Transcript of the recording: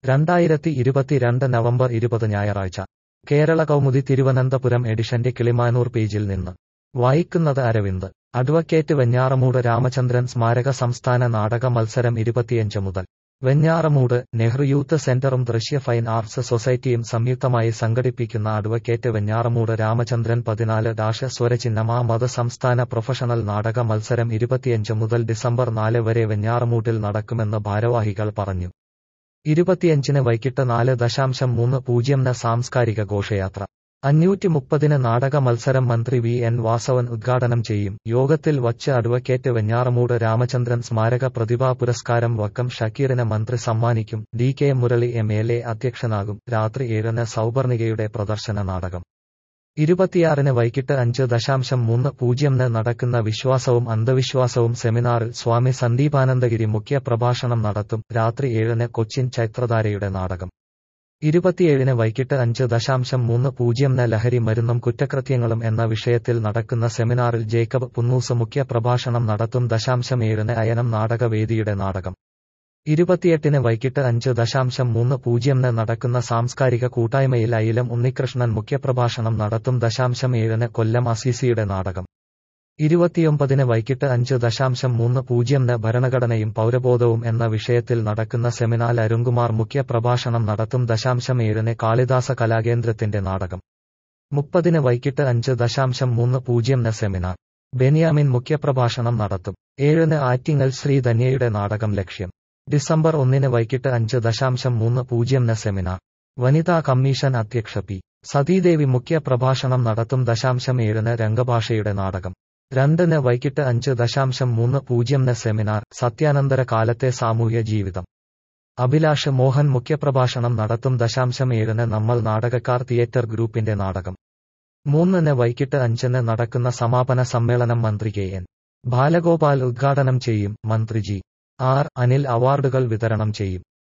രണ്ടായിരത്തി ഇരുപത്തിരണ്ട് നവംബർ ഇരുപത് ഞായറാഴ്ച കേരള കൗമുദി തിരുവനന്തപുരം എഡിഷന്റെ കിളിമാനൂർ പേജിൽ നിന്ന് വായിക്കുന്നത് അരവിന്ദ് അഡ്വക്കേറ്റ് വെഞ്ഞാറമൂട് രാമചന്ദ്രൻ സ്മാരക സംസ്ഥാന നാടക മത്സരം ഇരുപത്തിയഞ്ച് മുതൽ വെഞ്ഞാറമൂട് നെഹ്റു യൂത്ത് സെന്ററും ദൃശ്യ ഫൈൻ ആർട്സ് സൊസൈറ്റിയും സംയുക്തമായി സംഘടിപ്പിക്കുന്ന അഡ്വക്കേറ്റ് വെഞ്ഞാറമൂട് രാമചന്ദ്രൻ പതിനാല് ഡാഷ് സ്വരചിഹ്നമാ മത സംസ്ഥാന പ്രൊഫഷണൽ നാടക മത്സരം ഇരുപത്തിയഞ്ച് മുതൽ ഡിസംബർ നാല് വരെ വെഞ്ഞാറമൂട്ടിൽ നടക്കുമെന്ന് ഭാരവാഹികൾ പറഞ്ഞു ഇരുപത്തിയഞ്ചിന് വൈകിട്ട് നാല് ദശാംശം മൂന്ന് പൂജ്യംന് സാംസ്കാരിക ഘോഷയാത്ര അഞ്ഞൂറ്റി മുപ്പതിന് നാടക മത്സരം മന്ത്രി വി എൻ വാസവൻ ഉദ്ഘാടനം ചെയ്യും യോഗത്തിൽ വച്ച് അഡ്വക്കേറ്റ് വെഞ്ഞാറമൂട് രാമചന്ദ്രൻ സ്മാരക പ്രതിഭാ പുരസ്കാരം വക്കം ഷക്കീറിന് മന്ത്രി സമ്മാനിക്കും D K Murali M L A അധ്യക്ഷനാകും രാത്രി ഏഴിന് സൗപർണികയുടെ പ്രദർശന നാടകം ഇരുപത്തിയാറിന് വൈകിട്ട് അഞ്ച് ദശാംശം മൂന്ന് പൂജ്യംന് നടക്കുന്ന വിശ്വാസവും അന്ധവിശ്വാസവും സെമിനാറിൽ സ്വാമി സന്ദീപാനന്ദഗിരി മുഖ്യ പ്രഭാഷണം നടത്തും രാത്രി ഏഴിന് കൊച്ചിൻ ചൈത്രധാരയുടെ നാടകം ഇരുപത്തിയേഴിന് വൈകിട്ട് അഞ്ച് ദശാംശം മൂന്ന് പൂജ്യംന് ലഹരി മരുന്നും കുറ്റകൃത്യങ്ങളും എന്ന വിഷയത്തിൽ നടക്കുന്ന സെമിനാറിൽ ജേക്കബ് പുന്നൂസ് മുഖ്യ പ്രഭാഷണം നടത്തും ദശാംശം ഏഴിന് അയനം നാടകവേദിയുടെ നാടകം ഇരുപത്തിയെട്ടിന് വൈകിട്ട് അഞ്ച് ദശാംശം മൂന്ന് പൂജ്യംന് നടക്കുന്ന സാംസ്കാരിക കൂട്ടായ്മയിൽ അയിലം ഉണ്ണികൃഷ്ണൻ മുഖ്യപ്രഭാഷണം നടത്തും ദശാംശം ഏഴിന് കൊല്ലം അസീസിയുടെ നാടകം ഇരുപത്തിയൊമ്പതിന് വൈകിട്ട് അഞ്ച് ദശാംശം മൂന്ന് പൂജ്യംന് ഭരണഘടനയും പൗരബോധവും എന്ന വിഷയത്തിൽ നടക്കുന്ന സെമിനാർ അരുൺകുമാർ മുഖ്യ പ്രഭാഷണം നടത്തും ദശാംശം ഏഴിന് കാളിദാസ കലാകേന്ദ്രത്തിന്റെ നാടകം മുപ്പതിന് വൈകിട്ട് അഞ്ച് ദശാംശം മൂന്ന് പൂജ്യംന് സെമിനാർ ബെന്യാമിൻ മുഖ്യപ്രഭാഷണം നടത്തും ഏഴിന് ആറ്റിങ്ങൽ ശ്രീ ധന്യയുടെ നാടകം ലക്ഷ്യം ഡിസംബർ ഒന്നിന് വൈകിട്ട് അഞ്ച് ദശാംശം മൂന്ന് പൂജ്യംന് സെമിനാർ വനിതാ കമ്മീഷൻ അധ്യക്ഷ പി സതീദേവി മുഖ്യ പ്രഭാഷണം നടത്തും ദശാംശം ഏഴിന് രംഗഭാഷയുടെ നാടകം രണ്ടിന് വൈകിട്ട് അഞ്ച് ദശാംശം മൂന്ന് പൂജ്യംന് സെമിനാർ സത്യാനന്തര കാലത്തെ സാമൂഹ്യ ജീവിതം അഭിലാഷ് മോഹൻ മുഖ്യപ്രഭാഷണം നടത്തും ദശാംശം ഏഴിന് നമ്മൾ നാടകക്കാർ തിയേറ്റർ ഗ്രൂപ്പിന്റെ നാടകം മൂന്നിന് വൈകിട്ട് അഞ്ചിന് നടക്കുന്ന സമാപന സമ്മേളനം മന്ത്രി കെ എൻ ബാലഗോപാൽ ഉദ്ഘാടനം ചെയ്യും മന്ത്രി ജി ആർ അനിൽ അവാർഡുകൾ വിതരണം ചെയ്യും